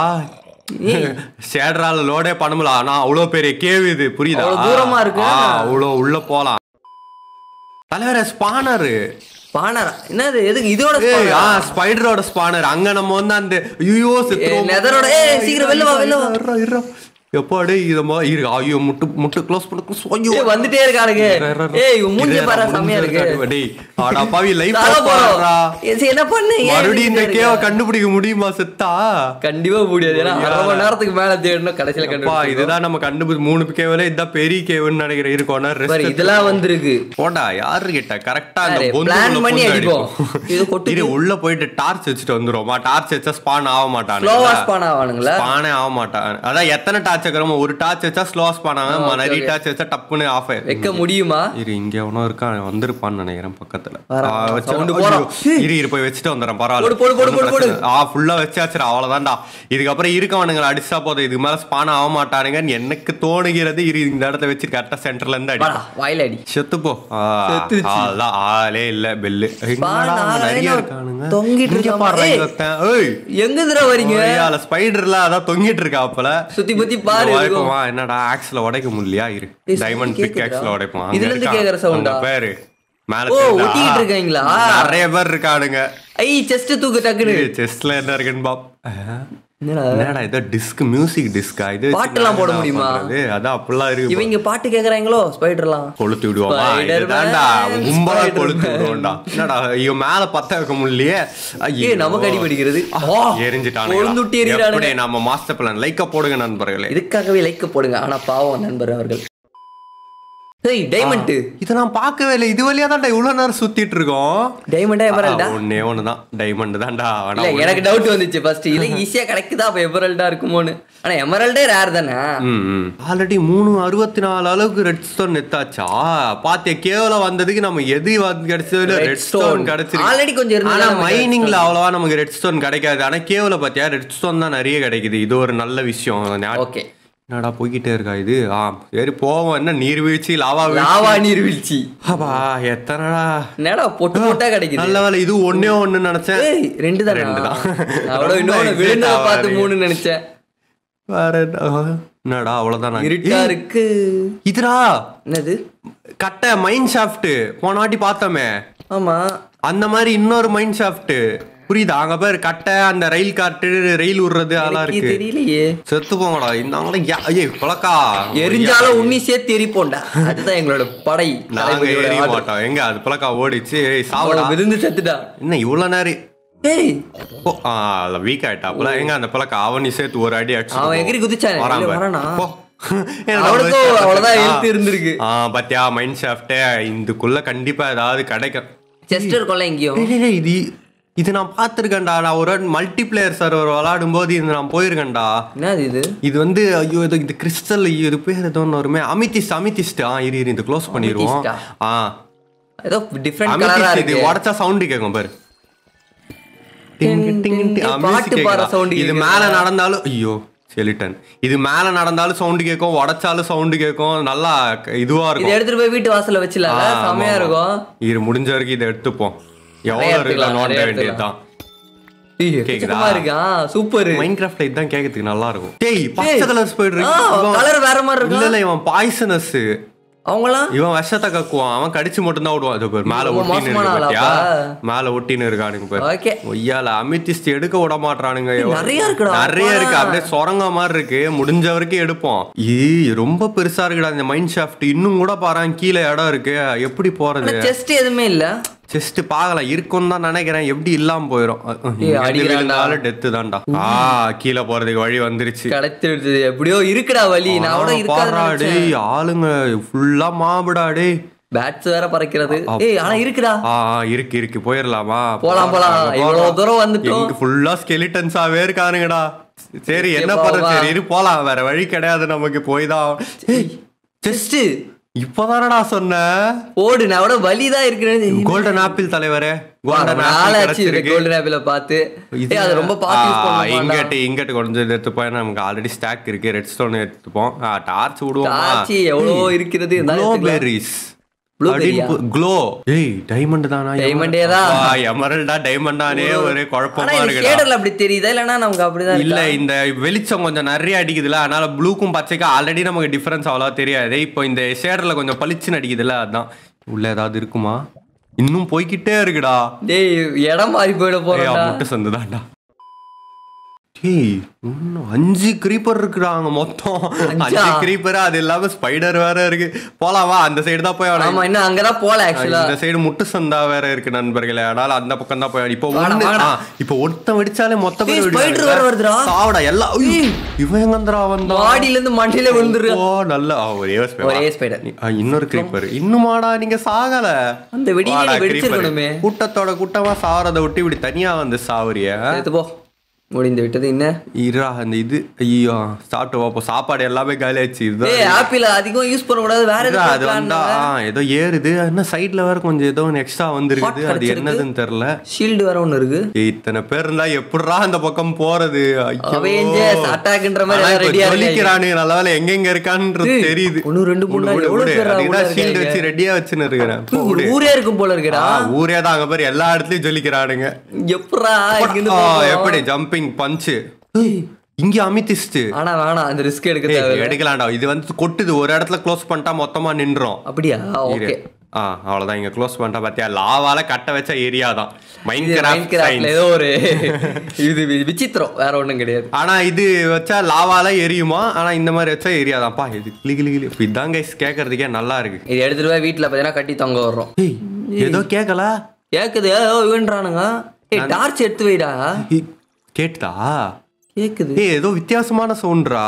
ஷேட்ரால லோடே பண்ண முடியல ஆனா அவ்வளவு பெரிய கேவ் இது புரியுதா அவ்வளவு தூரமா இருக்கு. ஆ, அவ்வளவு உள்ள போலாம் தலைவர ஸ்பானரு பானரா என்னது எதுக்கு இதோட ஏய் ஆ spawner-ஆ? ஸ்பைடரோட ஸ்பானர் அங்க நம்ம வந்து அந்த ஐயோ ஏய், nether-ஓட- ஏய், சீக்கிரம் வெளில வா, வெளில வா. எப்பாடி இத மா இரு ஐயோ முட்டு முட்டு க்ளோஸ் பண்ணு close- ஐயோ ஏய், வந்துட்டே இருக்கானுங்க ஏய் இவன் மூஞ்சி இரு, பாரு இரு, செம்மையா இருக்கு டேய் ஆடா பாவி லைஃப் சாக போறோம். போறா ஏய், சரி, என்ன பண்ணு ஏன் மறுபடியும் இந்த இப்படி கேவ இருக்க? கண்டுபிடிக்க முடியுமா செத்தா கண்டிப்பா முடியாது ஏன்னா அரை மணி நேரத்துக்கு மேல தேடணும் கடைசியில அப்பா கண்டுபிடிச்சு இதுதான் நம்ம கண்டுபிடி மூணு கேவல இதுதான் பெரிய கேவுன்னு நினைக்கிறேன் இருக்கோம்னா பாரு ரெஸ்ட் இதெல்லாம் வந்திருக்கு போடா யாரு கிட்ட கரெக்டா அந்த யாரு? பொந்து plan உள்ள பண்ணி பூந்து அடிப்போம். அடிப்போம். இது கொட்டுது. இரு உள்ள போயிட்டு டார்ச் வச்சுட்டு வந்துருவோமா டார்ச் வச்சா ஸ்பான் ஆக மாட்டாங்க ஸ்லோவா ஸ்பான் ஆவானுங்களா ஸ்பானே ஆக மாட்டாங்க அதான் எத்தனை டார்ச் வைக்கிறோமோ ஒரு டார்ச் வச்சா ஸ்லோ ஸ்பான் ஆகும் okay, நிறைய okay. டார்ச் வச்சா டப்புன்னு ஆஃப் ஆயிரும் வைக்க முடியுமா இரு இங்க எவனோ இருக்கான் வந்திருப்பான்னு நினைக்கிறேன் பக்கத்துல வரான், ஆ, வரான். வச்சு- sound ஐயோ, போறான். இரு இரு போய் வச்சுட்டு வந்துடுறேன் போடு, பரவாயில்ல போடு, போடு, ஒண்ணும் போடு, போடு. பிரச்சனை இல்ல. ஆ ஃபுல்லா வச்சாச்சுடா அவ்வளவுதான்டா இதுக்கப்புறம் இருக்கவனுங்களை அடிச்சா போதும் இதுக்கு மேல ஸ்பான் ஆக மாட்டானுங்கன்னு எனக்கு தோணுகிறது இரு இந்த இடத்த வச்சு கரெக்டா சென்டர்ல இருந்து அடி வாடா வாயில அடி செத்து போ ஆ, செத்துருச்சு. அதான் ஆளே இல்ல பெல்லு பாரு, நிறைய நான் இருக்கானுங்க தொங்கிட்டு இங்க இருக்கான். பாருடா, ஏய். இங்க ஒருத்தன். ஏய் எங்க இதுல வரீங்க ஸ்பைடர்ல அதான் தொங்கிட்டு இருக்கா அப்பல சுத்தி பத்தி பாரு இருக்கும். என்னடா ஆக்ஸ்ல உடைக்க முடியலையா இரு ஏய், டைமண்ட் கேக்குதுடா. பிக் ஆக்ஸ்ல உடைப்போம் அங்க இதுல இருந்து இருக்கான். கேக்குற sound ஆ? அவங்க பேரு மேல ஓ, தெரியுதா? ஒட்டிக்கிட்டு இருக்காங்களா? நிறைய பேர் இருக்கானுங்க ஐ செஸ்ட் தூக்கு டக்குனு செஸ்ட்ல என்ன இருக்குன்னு பாப் என்னடா என்னடா இது டிஸ்க் மியூசிக் டிஸ்கா இது வச்சு பாட்டெல்லாம் போட என்னடா முடியுமா? பண்றது? அதான் அப்படிலாம் இருக்கு இவங்க பாட்டு கேக்குறாங்களோ ஸ்பைடர்லாம் கொளுத்து விடுவோமா Spider-Man, இதுதான்டா கும்பலா கொளுத்து Spider-Man. விடுவோம்டா என்னடா ஐயோ மேல பத்த வைக்க முடியலையே ஐயோ. ஏய், நமக்கு அடி படிக்கிறது. ஆ, ஆ, எரிஞ்சிட்டானுங்களா? கொழுந்துட்டி எறிகிறானுங்க. எப்படி நம்ம மாஸ்டர் பிளான் லைக்க போடுங்க நண்பர்களே இதுக்காகவே லைக் போடுங்க ஆனா பாவம் நண்பர் அவர்கள் ஏய் டைமண்ட் இதை நான் பார்க்கவே இல்லை இது வழியா தான்டா இவ்வளவு நேரம் சுத்திட்டு இருக்கோம் டைமண்டா எமரல்டா ஆ, ஒண்ணே ஒண்ணுதான் டைமண்ட் தான்டா ஆனா இல்ல ஒண்ணு- எனக்கு டவுட் வந்துச்சு ஃபர்ஸ்ட் இல்ல ஈஸியா கிடைக்குதா அப்ப எமரல்டா இருக்குமோன்னு ஆனா எமரல்டே ரேர் தானே ஆல்ரெடி மூணு அறுபத்தி நாலு அளவுக்கு ரெட் ஸ்டோன் நெத்தாச்சா பாத்திய கேவல வந்ததுக்கு நம்ம எது வந்து கிடைச்சதுல Red ரெட் stone. ஸ்டோன் கிடைச்சிருக்கு Already கொஞ்சம் இருந்தது ஆனா நமக்கு red மைனிங்ல அவ்வளவா நமக்கு ரெட் ஸ்டோன் கிடைக்காது ஆனா கேவல பாத்தியா ரெட் ஸ்டோன் தான் நிறைய கிடைக்குது இது ஒரு நல்ல விஷயம் ஞா- ஓகே என்னடா போய்கிட்டே இருக்கா இது ஆ சரி போவோம் என்ன நீர்வீழ்ச்சி லாவா வீழ்ச்சி லாவா நீர்வீழ்ச்சி அப்பா எத்தனைடா என்னடா பொட்டு பொட்டா கிடைக்குது நல்ல வேலை இது ஒண்ணே ஒண்ணு நினைச்சேன் ஏய் ரெண்டு தானா ரெண்டு தான். அவ்வளோ ரொம்ப இன்னொன்று excite விழுந்ததை பார்த்து ஆவாதீங்க. மூணு நினைச்சேன் வேற என்ன? என்னடா அவ்வளவுதான் இருட்டா இருக்கு இதுடா என்னது கட்டை மைண்ட் ஷாஃப்ட் போன வாட்டி பார்த்தோமே ஆமா அந்த மாதிரி இன்னொரு மைண்ட் ஷாஃப்ட் புரியுதா அங்க பேர் கட்டை அந்த ரயில் காட்டு ரயில் விடுறது அதெல்லாம் எனக்கு இருக்கு தெரியலையே செத்து போங்கடா இந்த ஐயே பழக்கா எரிஞ்சாலும் உன்னி சேர்த்து எரிப்போம்டா அதுதான் எங்களோட படை நாங்க தளபதியோட எரிய order. மாட்டோம் எங்க அது பழக்கா ஓடிச்சு ஏய், சாவுடா அவன் விழுந்து செத்துட்டா என்ன இவ்வளவு நேரம் ஏய் ஓ, ஆ, வீக் ஆயிட்டாப்புல எங்க அந்த பழக்க அவனி சேர்த்து ஒரு அடி அடிச்சு அவன் எகிரி குதிச்சானே, வரான் இல்ல, பாரு. வரானா? போ. எனக்கு அவனுக்கும் அவன் அவ்வளவுதான் ஆ. எழுத்து இருந்திருக்கு. ஆ பாத்தியா மைண்ட் ஷாஃப்டே இதுக்குள்ள கண்டிப்பா ஏதாவது கிடைக்கும் செஸ்ட் இருக்கும்ல எங்கேயும் டேய், டேய், டேய், இது இது நான் பார்த்துருக்கேன்டா நான் ஒரு மல்டி பிளேயர் சர்வர் விளையாடும் போது இது நான் போயிருக்கேன்டா என்னது இது இது வந்து ஐயோ இது இது கிறிஸ்டல் இது பேர் ஏதோ ஒன்று வருமே அமிதிஸ்ட் அமிதிஸ்ட் ஆ இரு இரு இது க்ளோஸ் பண்ணிடுவோம் Amethyst ஆ ஏதோ டிஃப்ரெண்ட் கலரா அமிதிஸ்ட் இது இருக்கு உடச்சா சவுண்டு கேட்கும் பாரு டிங், டிங், டிங், டிங், டிங். ஆ, பாட்டு music பாடுற கேக்குதா? sound இது கேக்குதா? மேல நடந்தாலும் ஐயோ செலிட்டன் இது மேல நடந்தாலும் சவுண்டு கேட்கும் உடைச்சாலும் சவுண்டு கேட்கும் நல்லா க- இதுவா இதை இருக்கும் எடுத்துட்டு போய் வீட்டு வாசல்ல வச்சிடல ஆ, ஆமா, செமையா ஆமா. இருக்கும் இது முடிஞ்ச வரைக்கும் இதை எடுத்துப்போம் நிறைய எவ்வளவு இருக்கு எடுத்துக்கலாம், நோண்ட நிறைய வேண்டியதுதான் ஏய், கேக்குதா? எக்கச்சக்கமா இருக்கு ஆ சூப்பர் மைண்ட் கிராஃப்ட்ல இதுதான் கேட்கறதுக்கு நல்லா இருக்கும் டேய் பச்சை கலர் ஸ்பைடர் ஆ, colour வேற மாதிரி இல்ல இருக்கா? இல்ல இவன் பாய்சனஸ் அவங்களாம் இவன் விஷத்தை கக்குவான் அவன் கடிச்சு மட்டும் தான் விடுவான் இது பாரு மேல ரொம்ப ஒட்டின்னு மோசமான இருக்கு ஆளா பாத்தியா அப்ப? மேல ஒட்டின்னு இருக்கானுங்க பாரு ஓகே ஒய்யால அமித்திஸ்ட் எடுக்க விட மாட்றானுங்க எவ்வளவு- நிறைய இருக்குடா, நிறைய அப்பா. இருக்கு அப்படியே சொரங்க மாதிரி இருக்கு முடிஞ்ச வரைக்கும் எடுப்போம் ஈ ரொம்ப பெருசா இருக்குடா இந்த மைண்ட் ஷாஃப்ட் இன்னும் கூட பாரு கீழே இடம் இருக்கு எப்படி போறது செஸ்ட் எதுவுமே இல்ல ஜஸ்ட் பார்க்கலாம் இருக்கும்னு தான் நினைக்கிறேன் எப்படி இல்லாம போயிடும் அடிக்கிறான்டா. டெத்து தான்டா ஆ கீழே போறதுக்கு வழி வந்துருச்சு கிடைச்சிருச்சு எப்படியோ இருக்குடா வலி நான் கூட பாடுறா இருக்காது டேய் ஆளுங்க ஃபுல்லா மாபுடா டேய் பேட்ஸ் வேற பறக்கிறது ஏய் ஆனா இருக்குடா ஆ ஆ, இருக்கு இருக்கு போயிடலாமா போலாம், போலாம். இவ்வளவு தூரம் வந்துட்டோம். இங்க ஃபுல்லா ஸ்கெலிட்டன்ஸாவே இருக்கானுங்கடா சரி என்ன சரி, பண்றது வா, சரி இரு போலாம் வேற வழி கிடையாது நமக்கு போய் தான் செஸ்ட் இப்பதானடா சொன்ன ஓடு நான் கூட வலிதான் இருக்கிறேன் கோல்டன் ஆப்பிள் தலைவரே கோல்டன் நாளாச்சு ஆப்பிள் கோல்டன் ஆப்பிள பார்த்து இது- ஏய், அது ரொம்ப பார்த்து யூஸ் ஆ, பண்ணுவோம் இங்கட்டு இங்கட்டு கொஞ்சம் எடுத்துப்போம் நமக்கு ஆல்ரெடி ஸ்டாக் இருக்கு ரெட் ஸ்டோன் எடுத்துப்போம் டார்ச் விடுவோமா டார்ச் எவ்வளவோ இருக்கிறது, இருந்தாலும் எடுத்துக்கலாம். ப்ளூபெர்ரிஸ் Blueberry ஆ? க்ளோ ஏய் டைமண்ட் தானா Diamond-ஏ தான். எமரல்டா டைமண்டானே ஒரே ஆனா குழப்பமா இது இருக்குடா ஷேடர்ல அப்படி தெரியுதா இல்லனா நமக்கு அப்படிதான் இல்ல இருக்கா? இந்த வெளிச்சம் கொஞ்சம் நிறைய அடிக்குதுல அதனால ப்ளூக்கும் பச்சைக்கும் ஆல்ரெடி நமக்கு டிஃபரன்ஸ் அவ்வளவா தெரியாது இப்போ இந்த ஷேடர்ல கொஞ்சம் பளிச்சுன்னு அடிக்குதுல அதான் உள்ள ஏதாவது இருக்குமா இன்னும் போய்க்கிட்டே இருக்குடா டேய் இடம் மாறி போயிட ஏய், போறோம்டா முட்டை சந்துதான்டா டேய் இன்னும் அஞ்சு creeper இருக்குறாங்க மொத்தம் அஞ்சா? அஞ்சு creeper அது இல்லாம ஸ்பைடர் வேற இருக்கு போலாமா அந்த சைடு தான் போய் ஆமா இன்னும் அங்கதான் போல ஆக்சுவலா இந்த சைடு முட்டு சந்தா வேற இருக்கு நண்பர்களே அதனால அந்த பக்கம் தான் போய் இப்போ வாடா, ஒண்ணு வாடா. ஆ, இப்போ ஒருத்தன் வெடிச்சாலே மொத்த பேர் ஏய், spider வெடிக்கிறாங்க. வேற வருதுடா. சாவடா எல்லாம் ஐயோ, இவன் எங்கந்திரா வந்தான் மாடியில இருந்து மண்டையில விழுந்துரு ஓ நல்ல ஆ, ஒரே ஒரு spider. ஒரே spider. ஆ, இன்னொரு creeper இன்னுமாடா நீங்க சாகல அந்த வெடியை வாடா, நீ creeper. வெடிச்சிருக்கணுமே. கூட்டத்தோட கூட்டமா சாவறத விட்டு இப்படி தனியா வந்து சாவறிய எடுத்து போ முடிந்து விட்டது என்ன இரா அந்த இது ஐயோ சாப்பிட்டு பார்ப்போம் சாப்பாடு எல்லாமே காலி ஆயிடுச்சு இதுதான் ஏய் ஆப்பிள் அதிகம் யூஸ் பண்ண கூடாது வேற இதா, அது எதுவும் வந்தா ஆ, ஏதோ ஏறுது என்ன சைடுல வேற கொஞ்சம் ஏதோ ஒன்று எக்ஸ்ட்ரா வந்திருக்குது Hot அது கிடைச்சிருக்கு. என்னதுன்னு தெரியல ஷீல்டு வேற ஒண்ணு இருக்கு ஏய், இத்தனை பேர் இருந்தா எப்படிடா அந்த பக்கம் போறது ஐயோ. அவெஞ்சர்ஸ் அட்டாக்ன்ற மாதிரி ஆனா எல்லாம் இப்ப ரெடியா இருக்கு ஜொலிக்கிறானுங்க நல்ல வேலை எங்க எங்க இருக்கான்றது ஏய், தெரியுது ஒண்ணு, ரெண்டு, மூணு, விடு, விடு, எவ்வளவு விடு. பேரா அதுக்கு உள்ள தான் ஷீல்டு இருக்காங்க? வச்சு ரெடியா வச்சுன்னு இருக்கிறேன் போ, விடு. ஊரே இருக்கும் போல இருக்குடா ஆ, ஊரே தான் அங்க பேர் எல்லா இடத்துலயும் ஜொலிக்கிறானுங்க எப்படா இங்கிருந்து ஆ, போவோம்? எப்படி ஜம்பிங் பஞ்சு இங்க அமிதிஸ்ட் ஆனா வேணாம் அந்த ரிஸ்க் எடுக்க தேவை எடுக்கலாம்டா இது வந்து கொட்டுது ஒரு இடத்துல க்ளோஸ் பண்ணிட்டா மொத்தமா நின்றோம் அப்படியா ஓகே ஆ அவ்வளவுதான் இங்க க்ளோஸ் பண்ணிட்டா பாத்தியா லாவால கட்ட வச்ச ஏரியா தான் இது மைன்கிராஃப்ட்ல ஏதோ ஒரு இது வி- விசித்திரம் வேற ஒண்ணும் கிடையாது ஆனா இது வச்சா லாவால எரியுமா ஆனா இந்த மாதிரி வச்சா எரியாதான்ப்பா இது கிளி கிளி கிளி இப்ப இதான் கைஸ் கேட்கறதுக்கே நல்லா இருக்கு இது எடுத்துட்டு போய் வீட்டுல பாத்தீங்கன்னா கட்டி தொங்க வர்றோம் ஏய் ஏதோ கேட்கல கேக்குது ஓ இவன்றானுங்க ஏய் டார்ச் எடுத்து வைடா ஏய், கேட்டுதா கேக்குது ஏய் ஏதோ வித்தியாசமான சவுண்ட்ரா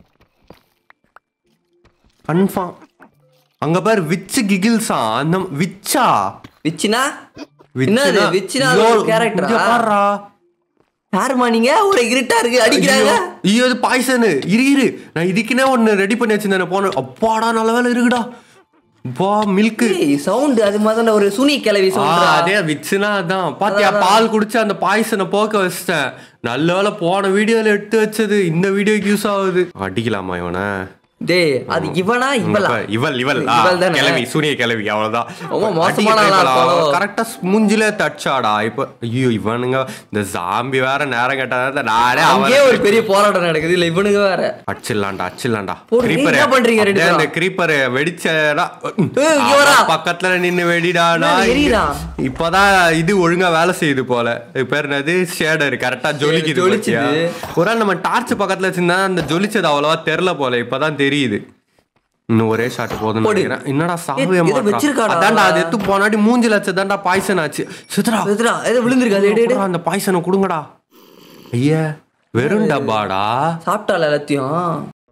கன்ஃபார்ம் அங்க பாரு விச்சு கிகில்ஸா அந்த விச்சா விச்சினா விச்சுனா- என்னது விச்சினா ஐயோ, ஒரு கேரக்டரா இங்க பாருடா. யாருமா நீங்க ஒரு இருட்டா இருக்கு அடிக்கிறாங்க ஐயோ, ஐயோ இது பாய்சனு இரு இரு நான் இதுக்குன்னே ஒன்னு ரெடி பண்ணி வச்சிருந்தேன் போன அப்பாடா நல்ல வேலை இருக்குடா பா மில்க் சவுண்ட் அது மாதிரி ஒரு சுனி கிளவி ஆ, சவுண்ட் அதே விச்சுனா அதான் பாத்தியா பால் குடிச்சு அந்த பாய்சனை போக்க வச்சிட்டேன் நல்ல வேளை போன வீடியோல எடுத்து வச்சது இந்த வீடியோக்கு யூஸ் ஆகுது அடிக்கலாமா இவனை டேய் அது இவனா இவளா இப்ப இவள் இவள் ஆ, இவள் தானே? கிளவி சூனிய கிளவி அவ்வளவுதான் ரொம்ப மோசமான ஆளா இருப்பாளோ? கரெக்டா மூஞ்சிலே தச்சாடா இப்ப ஐயோ இவனுங்க இந்த ஜாம்பி வேற நேரம் கேட்டா நானே அங்கேயே அவன் ஒரு பெரிய போராட்டம் நடக்குது இல்ல இவனுங்க வேற அடிச்சிடலாம்டா அடிச்சிடலாம்டா போடு, நீ என்ன பண்றீங்க ரெண்டு அந்த பேரும்? கிரீப்பர் வெடிச்சடா ஏய், இங்க வாடா. அவன் பக்கத்துல நின்னு வெடிடானா என்ன எரியுதா? இப்பதான் இது ஒழுங்கா வேலை செய்யுது போல இது பேர் என்னது ஷேடர் கரெக்டா ஜொலிக்குது ஜொலிச்சுது. பாத்தியா? ஒரு நாள் நம்ம டார்ச் பக்கத்துல வச்சிருந்தா அந்த ஜொலிச்சது அவ்வளவா தெரியல போல இப்பதான் தெரியுது இன்னும் ஒரே ஷாட் போதும்னு போடு. நினைக்கிறேன் என்னடா சாவே ஏய், இதை மாட்டான் வச்சிருக்காடா அதான்டா அது அவன். எடுத்து போனாடி மூஞ்சில வச்சதான்டா பாய்சன் ஆச்சு சித்ரா எதுடா ஏதோ விழுந்திருக்கு அது எடு, எடு அந்த பாய்சனை கொடுங்கடா ஐயா வெறும் டப்பாடா சாப்பிட்டால எல்லாத்தையும்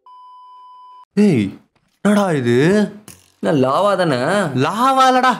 ஏய் என்னடா இது என்ன லாவா தானே லாவாலடா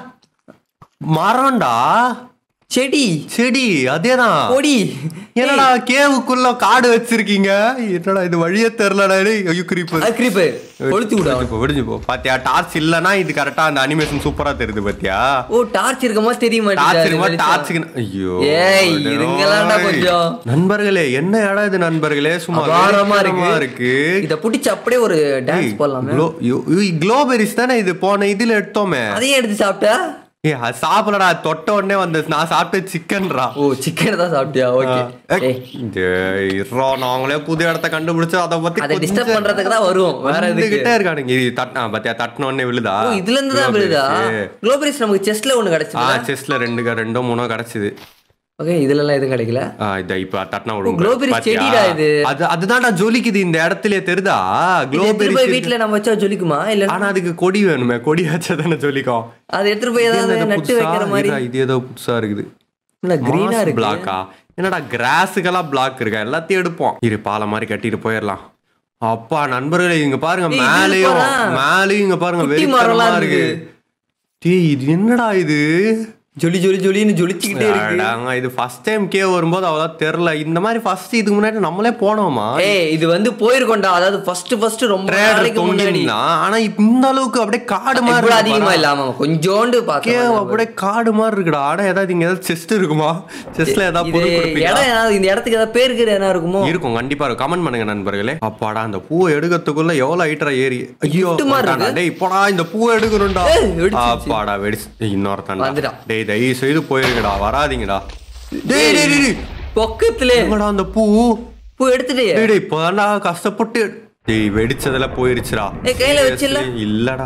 மரம்டா செடி செடி அதேதான் கொடி என்னடா கேவுக்குள்ள காடு வச்சிருக்கீங்க என்னடா இது வழியே தெரியலடா டேய். ஐயோ கிரிப்பு அது கிரீப்பு கொளுத்தி விட போ விடிஞ்சு போ பாத்தியா டார்ச் இல்லனா இது கரெக்டா அந்த அனிமேஷன் சூப்பரா தெரியுது பாத்தியா ஓ டார்ச் இருக்கமா தெரிய டார்ச் இருக்குமா மாட்டேங்குது டார்ச்சுக்கு ஐயோ ஏய், இருங்களாண்டா கொஞ்சம். நண்பர்களே என்ன இடம் இது நண்பர்களே சும்மா அபாரமா வெறித்தனமா இருக்கு இருக்கு இத புடிச்சு அப்படியே ஒரு டான்ஸ் போடலாமே க்ளோபெரிஸ் தானே இது போன இதுல எடுத்தோமே அதையும் எடுத்து சாப்பிட்டா ஏ அது சாப்பிடடா தொட்ட உடனே வந்து நான் சாப்பிட்ட சிக்கன்ரா ஓ சிக்கன் தான் சாப்பிட்டியா ஓகே நாங்களே புது இடத்த கண்டுபிடிச்சு அதை பத்தி அதை டிஸ்டர்ப் பண்றதுக்கு தான் வரும் வேற எதுக்கு வந்துகிட்டே இருக்கானுங்க இது தட்டினா பாத்தியா தட்டின உடனே விழுதா ஓ இதுல இருந்து தான் விழுதா குளோபரிஸ் நமக்கு செஸ்ட்ல ஒண்ணு ஆ கிடைச்சது செஸ்ல ரெண்டு க- ரெண்டோ மூணோ கிடைச்சது ஓகே இதுல எல்லாம் எதுவும் கிடைக்கல ஆ, இத இப்ப தட்டினா விடுங்க glowberry பாத்தியா? செடிடா இது. அது அதுதான்டா ஜொலிக்குது இந்த இடத்துல தெரியுதா இது எடுத்துட்டு குளோபெரி போய் வீட்டுல நம்ம வச்சா ஜொலிக்குமா இல்ல ஆனா அதுக்கு கொடி வேணுமே கொடி வச்சா தானே ஜொலிக்கும் அது எடுத்துட்டு போய் ஏதாவது இது நட்டு புதுசா? வைக்கிற மாதிரி இருடா, இது ஏதோ புதுசா இருக்குது இல்ல கிரீனா இருக்கு பிளாக்கா என்னடா கிராஸுக்கெல்லாம் பிளாக் இருக்கா எல்லாத்தையும் எடுப்போம் இரு பாலை மாதிரி கட்டிட்டு போயிடலாம் அப்பா நண்பர்களே இங்க பாருங்க ஏய், இது மேலேயும் பாரேன். மேலேயும் இங்க பாருங்க குட்டி வெறித்தனமா மரம்லாம் இருக்கு இருக்கு. டேய் இது என்னடா இது ஜொலி ஜொலி ஜொலின்னு ஜொலிச்சுக்கிட்டே இருக்கு அடாங்க, இது ஃபர்ஸ்ட் டைம் கே வரும்போது அவ்வளோ தெரியல இந்த மாதிரி ஃபர்ஸ்ட் இதுக்கு முன்னாடி நம்மளே போனோமா ஏய் இது வந்து போயிருக்கோண்டா அதாவது ஃபர்ஸ்ட் ஃபர்ஸ்ட் ரொம்ப ட்ரேடர் நாளைக்கு முன்னாடி தொங்கிருந்தான் ஆனா இப்ப இந்த அளவுக்கு அப்படியே காடு மாதிரி இவ்வளவு இருக்கு அதிகமா பாரேன். இல்லாம கொஞ்சோண்டு கே பார்த்தோம் அப்படியே காடு மாதிரி இருக்குடா ஆனா ஏதாவது இங்க ஏதாவது செஸ்ட் இருக்குமா செஸ்ட்ல ஏதாவது இது பொருள் கொடுப்பீங்களா இடம் ஏதாவது இந்த இடத்துக்கு ஏதாவது பேர் கீர் என்ன இருக்குமோ இருக்கும் கண்டிப்பா இருக்கும் கமெண்ட் பண்ணுங்க நண்பர்களே அப்பாடா அந்த பூவை எடுக்கிறதுக்குள்ள எவ்வளவு ஐட்டரா ஏறி ஐயோ gift மாதிரி வந்துட்டான்டா. இருக்கு. டேய் போடா இந்த பூவை எடுக்கணும்டா ஏய், வெடிச்சிருச்சு. அப்பாடா வெடிச்சு ஏய், இன்னொருத்தன்டா வந்துட்டான். டேய் தயவு செய்து போயிருங்கடா வராதீங்கடா டேய் டேய் டேய், டேய் பக்கத்துல எங்கடா அந்த பூ பூ எடுத்துட்டு டேய் டேய் இப்பதான்டா கஷ்டப்பட்டு டேய் வெடிச்சதுல போயிருச்சுடா ஏய், கையில வச்சில்ல? Seriously, இல்லடா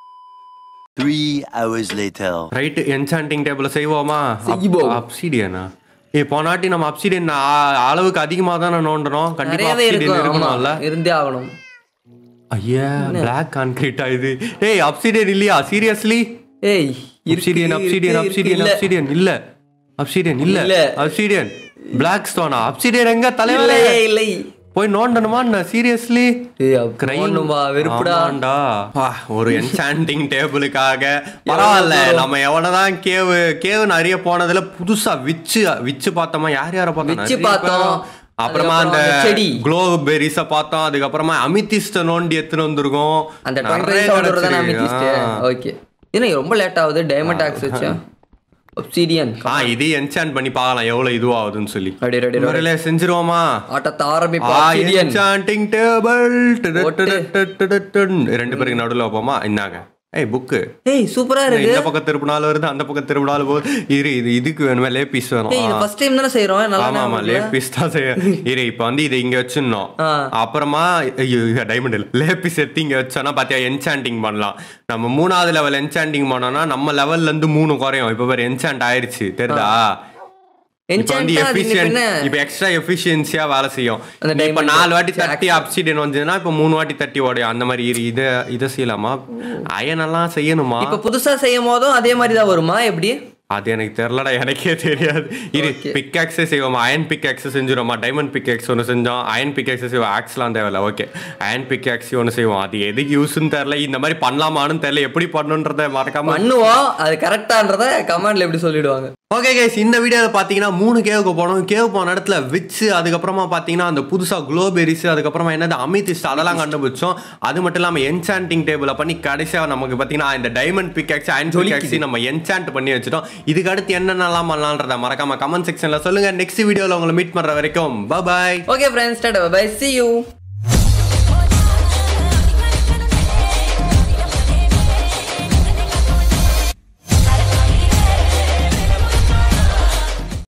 Three hours later. Right enchanting table செய்வோமா செய்வோம். அப்சிடியனா ஏய் போனாட்டி நம்ம அப்சிடியன் அளவுக்கு அதிகமா தானே நோண்டணும் கண்டிப்பா நிறையவே அப்சிடியன் இருக்கும் ஆமா இருக்கணும்ல இருந்தே ஆகணும் ஐயா பிளாக் கான்கிரீட்டா இது ஏய் அப்சிடியன் இல்லையா சீரியஸ்லி ஏய் அப்சிடியன் இருக்கு, அப்சிடியன் இருக்கு, அப்சிடியன் இல்ல. அப்சிடியன் இல்ல அப்சிடியன் இல்ல இல்ல. அப்சிடியன் பிளாக் ஸ்டோனா அப்சிடியன் எங்க தலைவலே இல்லையே, இல்லை போய் நோண்டணுமா என்ன சீரியஸ்லி ஏய், அப்ப நோண்டுமா, வெறுப்புடா ஒரு என்சாண்டிங் டேபிளுக்காக பரவாயில்ல நம்ம எவ்வளவுதான் கேவு கேவு நிறைய போனதுல புதுசா விச்சு விச்சு பார்த்தோமா யார் யார பார்த்தோம் விச்சு நிறைய பார்த்தோம். பேர். அப்புறமா அந்த அதுக்கப்புறம் அந்த செடி. க்ளோ பெரிஸ பார்த்தோம் அதுக்கப்புறமா அமித்திஸ்ட நோண்டி எடுத்துட்டு வந்திருக்கோம் அந்த நிறைய டுவெண்ட்டி சவுண்ட் தானே கிடைச்சிருக்கு. ஆ. ஓகே என்ன ரொம்ப லேட் ஆகுது டைமண்ட் ஆக்ஸ் வச்சா ஒப்சீடியன் ஆ இது என்சாண்ட் பண்ணி பார்க்கலாம் எவ்வளவு இதுவாகுதுன்னு சொல்லி ரெடி ரெடி ரெடி முறையில செஞ்சிருவோமா ஆட்டத்தை ஆரம்பிப்பா ஆ obsidian. என்சாண்டிங் டேபிள் போட்டு. ரெண்டு பேருக்கு நடுவுல வைப்போமா இன்னாங்க ஏய் புக்கு ஏய் சூப்பரா இருக்கு இந்த பக்கம் திருப்பினாலும் வருது அந்த பக்கம் திருப்பினாலும் போகுது இரு இது இதுக்கு வேணுமே லேபீஸ் வேணும் ஏய் இது ஆ. ஃபர்ஸ்ட் டைம் தானே செய்றோம் நல்லா ஆமா ஆமா ஞாபகம் இருக்குல்ல? லேபிஸ் தான் செய்ய இரு இப்ப வந்து இதை இங்க வச்சிடணும் ஆ. அப்புறமா டைமண்ட் இல்ல லேபிஸ் எடுத்து இங்க வச்சோம்னா பாத்தியா என்சாண்டிங் பண்ணலாம் நம்ம மூணாவது லெவல் என்சாண்டிங் பண்ணோம்னா நம்ம லெவல்ல இருந்து மூணு குறையும் இப்ப பாரு என்சாண்ட் ஆயிருச்சு தெரியுதா இப்ப வந்து Enchant ஆ அது எஃபிஷியன்ட் என்ன? இப்ப எக்ஸ்ட்ரா எஃபிஷியன்சியா வேலை செய்யும் அந்த இப்ப diamond நாலு வாட்டி axe. தட்டி அப்சிடியன் வந்ததுன்னா இப்ப மூணு வாட்டி தட்டி உடையும் அந்த மாதிரி இரு இதை இதை செய்யலாமா அயன் எல்லாம் செய்யணுமா இப்ப புதுசா செய்யும் போதும் அதே மாதிரி தான் வருமா எப்படி அது எனக்கு தெரியலடா எனக்கே தெரியாது இரு Okay. பிக் ஆக்ஸே செய்வோமா அயன் பிக் ஆக்ஸ் செஞ்சிருவோமா டைமண்ட் பிக் ஆக்ஸ் ஒன்று செஞ்சோம் அயன் பிக் ஆக்ஸ் செய்வோம் ஆக்ஸ்லாம் தேவையில்ல ஓகே அயன் பிக் ஆக்ஸ் ஒன்று செய்வோம் அது எதுக்கு யூஸ்னு தெரியல இந்த மாதிரி பண்ணலாமான்னு தெரியல எப்படி பண்ணணுன்றத மறக்காம பண்ணுவோம் அது கரெக்டான்றத கமெண்ட்ல எப்படி சொல்லிடுவாங்க ஓகே கைஸ் இந்த வீடியோவில் பார்த்தீங்கன்னா மூணு கேவுக்கு போனோம் கேவ் போன இடத்துல விச்சு அதுக்கப்புறமா பார்த்தீங்கன்னா அந்த புதுசாக க்ளோபெரிஸ் அதுக்கப்புறமா என்னது அமிதிஸ்ட் அதெல்லாம் கண்டுபிடிச்சோம் அது மட்டும் இல்லாமல் என்சாண்டிங் டேபிளை பண்ணி கடைசியாக நமக்கு பார்த்தீங்கன்னா இந்த டைமண்ட் பிக்காக்ஸ் அண்ட் பிக்காக்ஸ் நம்ம என்சாண்ட் பண்ணி வச்சுட்டோம் இதுக்கு அடுத்து என்னென்னலாம் பண்ணலான்றத மறக்காம கமெண்ட் செக்ஷனில் சொல்லுங்கள் நெக்ஸ்ட் வீடியோவில் உங்களை மீட் பண்ணுற வரைக்கும் பாய் ஓகே ஃப்ரெண்ட்ஸ் டாடா பை சி யூ